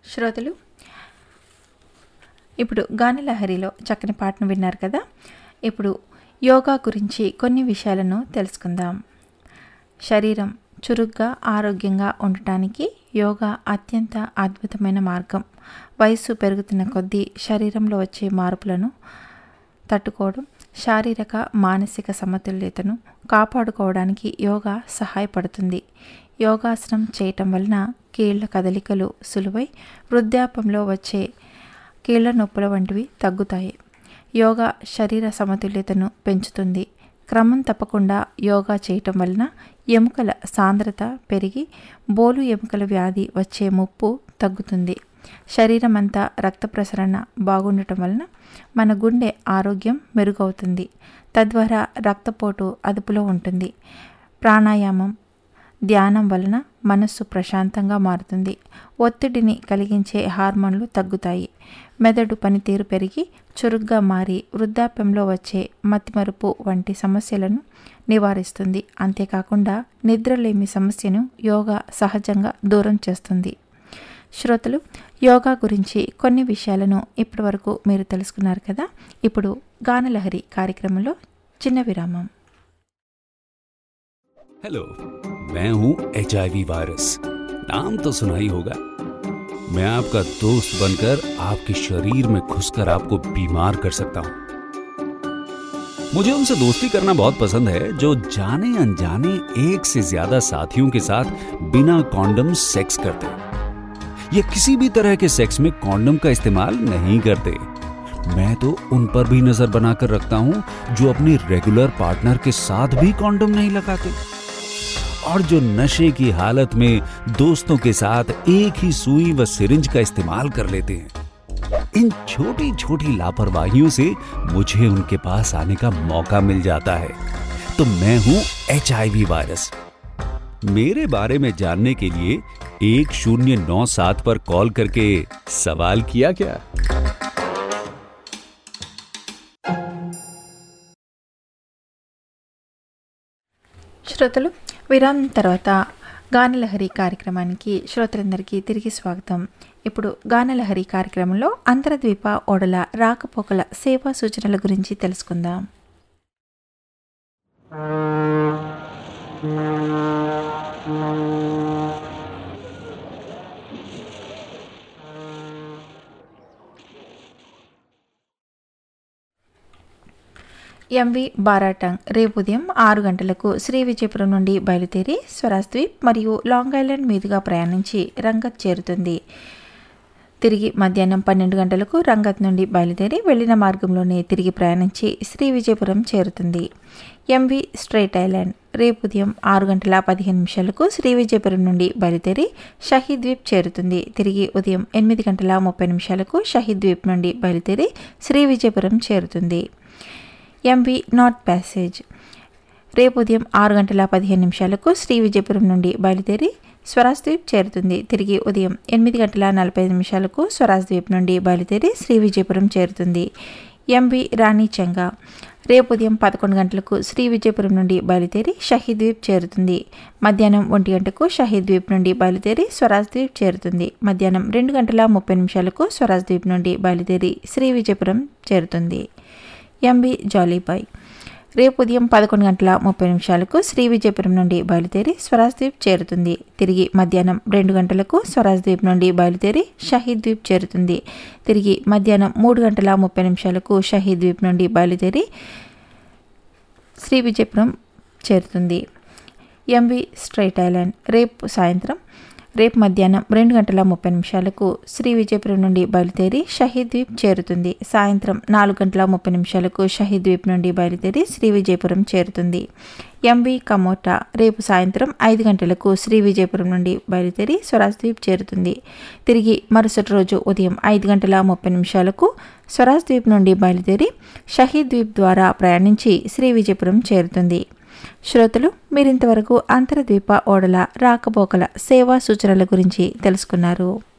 శ్రోతలు ఇప్పుడు గానలహరిలో చక్కని పాటను విన్నారు కదా ఇప్పుడు యోగా గురించి కొన్ని విషయాలను తెలుసుకుందాం శరీరం చురుగ్గా ఆరోగ్యంగా ఉండటానికి యోగా అత్యంత అద్భుతమైన మార్గం వయస్సు పెరుగుతున్న కొద్దీ శరీరంలో వచ్చే మార్పులను తట్టుకోవడం శారీరక మానసిక సమతుల్యతను కాపాడుకోవడానికి యోగా సహాయపడుతుంది యోగాసనం చేయటం వలన కీళ్ల కదలికలు సులువై వృద్ధాపంలో వచ్చే కీళ్ల నొప్పుల వంటివి తగ్గుతాయి యోగా శరీర సమతుల్యతను పెంచుతుంది క్రమం తప్పకుండా యోగా చేయటం వలన ఎముకల సాంద్రత పెరిగి బోలు ఎముకల వ్యాధి వచ్చే ముప్పు తగ్గుతుంది శరీరం అంతా రక్త ప్రసరణ బాగుండటం వలన మన గుండె ఆరోగ్యం మెరుగవుతుంది తద్వారా రక్తపోటు అదుపులో ఉంటుంది ప్రాణాయామం ధ్యానం వలన మనస్సు ప్రశాంతంగా మారుతుంది ఒత్తిడిని కలిగించే హార్మోన్లు తగ్గుతాయి మెదడు పనితీరు పెరిగి చురుగ్గా మారి వృద్ధాప్యంలో వచ్చే మతిమరుపు వంటి సమస్యలను నివారిస్తుంది అంతేకాకుండా నిద్రలేమి సమస్యను యోగా సహజంగా దూరం చేస్తుంది శ్రోతలు యోగా గురించి కొన్ని విషయాలను ఇప్పటివరకు మీరు తెలుసుకున్నారు కదా ఇప్పుడు గానలహరి కార్యక్రమంలో చిన్న విరామం हेलो मैं हूं एच वायरस नाम तो सुना ही होगा मैं आपका दोस्त बनकर आपके शरीर में घुसकर आपको बीमार कर सकता हूं मुझे उनसे दोस्ती करना बहुत पसंद है जो जाने अनजाने एक से ज्यादा साथियों के साथ बिना कॉन्डम सेक्स करते हैं या किसी भी तरह के सेक्स में कॉन्डम का इस्तेमाल नहीं करते मैं तो उन पर भी नजर बनाकर रखता हूं जो अपने रेगुलर पार्टनर के साथ भी कॉन्डम नहीं लगाते और जो नशे की हालत में दोस्तों के साथ एक ही सुई व सिरिंज का इस्तेमाल कर लेते हैं इन छोटी छोटी लापरवाहियों से मुझे उनके पास आने का मौका मिल जाता है तो मैं हूं एच वायरस मेरे बारे में जानने के लिए एक शून्य नौ सात पर कॉल करके सवाल किया क्या శ్రోతలు విరామం తర్వాత గానలహరి కార్యక్రమానికి శ్రోతలందరికీ తిరిగి స్వాగతం ఇప్పుడు గానలహరి కార్యక్రమంలో అంతర్ద్వీప ఓడల రాకపోకల సేవా సూచనల గురించి తెలుసుకుందాం ఎంవి బారాటంగ్ రేపు ఉదయం ఆరు గంటలకు శ్రీ విజయపురం నుండి బయలుదేరి స్వరాజ్ ద్వీప్ మరియు లాంగ్ ఐలాండ్ మీదుగా ప్రయాణించి రంగత్ చేరుతుంది తిరిగి మధ్యాహ్నం పన్నెండు గంటలకు రంగత్ నుండి బయలుదేరి వెళ్లిన మార్గంలోనే తిరిగి ప్రయాణించి శ్రీ విజయపురం చేరుతుంది ఎంవి స్ట్రైట్ ఐలాండ్ రేపు ఉదయం ఆరు గంటల పదిహేను నిమిషాలకు శ్రీ విజయపురం నుండి బయలుదేరి షహీద్ ద్వీప్ చేరుతుంది తిరిగి ఉదయం ఎనిమిది గంటల ముప్పై నిమిషాలకు షహీద్ ద్వీప్ నుండి బయలుదేరి శ్రీ విజయపురం చేరుతుంది ఎంవి నార్త్ ప్యాసేజ్ రేపు ఉదయం ఆరు గంటల పదిహేను నిమిషాలకు శ్రీ విజయపురం నుండి బయలుదేరి స్వరాజ్ ద్వీప్ చేరుతుంది తిరిగి ఉదయం ఎనిమిది గంటల నలభై ఐదు నిమిషాలకు స్వరాజ్ ద్వీప్ నుండి బయలుదేరి శ్రీ విజయపురం చేరుతుంది ఎంవి రాణి చెంగా రేపు ఉదయం పదకొండు గంటలకు శ్రీ విజయపురం నుండి బయలుదేరి షహీద్ ద్వీప్ చేరుతుంది మధ్యాహ్నం ఒంటి గంటకు షహీద్ ద్వీప్ నుండి బయలుదేరి స్వరాజ్ ద్వీప్ చేరుతుంది మధ్యాహ్నం రెండు గంటల ముప్పై నిమిషాలకు స్వరాజ్ ద్వీప్ నుండి బయలుదేరి శ్రీ విజయపురం చేరుతుంది ఎంబి జాలీబాయ్ రేపు ఉదయం పదకొండు గంటల ముప్పై నిమిషాలకు శ్రీ విజయపురం నుండి బయలుదేరి స్వరాజ్ ద్వీప్ చేరుతుంది తిరిగి మధ్యాహ్నం రెండు గంటలకు స్వరాజ్ ద్వీప్ నుండి బయలుదేరి షహీద్ ద్వీప్ చేరుతుంది తిరిగి మధ్యాహ్నం మూడు గంటల ముప్పై నిమిషాలకు షహీద్ ద్వీప్ నుండి బయలుదేరి శ్రీ విజయపురం చేరుతుంది ఎంవి స్ట్రైట్ ఐలాండ్ రేపు సాయంత్రం రేపు మధ్యాహ్నం రెండు గంటల ముప్పై నిమిషాలకు శ్రీ విజయపురం నుండి బయలుదేరి షహీద్ ద్వీప్ చేరుతుంది సాయంత్రం నాలుగు గంటల ముప్పై నిమిషాలకు షహీద్ ద్వీప్ నుండి బయలుదేరి శ్రీ విజయపురం చేరుతుంది ఎంవి కమోటా రేపు సాయంత్రం ఐదు గంటలకు శ్రీ విజయపురం నుండి బయలుదేరి స్వరాజ్ ద్వీప్ చేరుతుంది తిరిగి మరుసటి రోజు ఉదయం ఐదు గంటల ముప్పై నిమిషాలకు స్వరాజ్ ద్వీప్ నుండి బయలుదేరి షహీద్ ద్వీప్ ద్వారా ప్రయాణించి శ్రీ విజయపురం చేరుతుంది శ్రోతలు మీరింతవరకు అంతర్ద్వీప ఓడల రాకపోకల సేవా సూచనల గురించి తెలుసుకున్నారు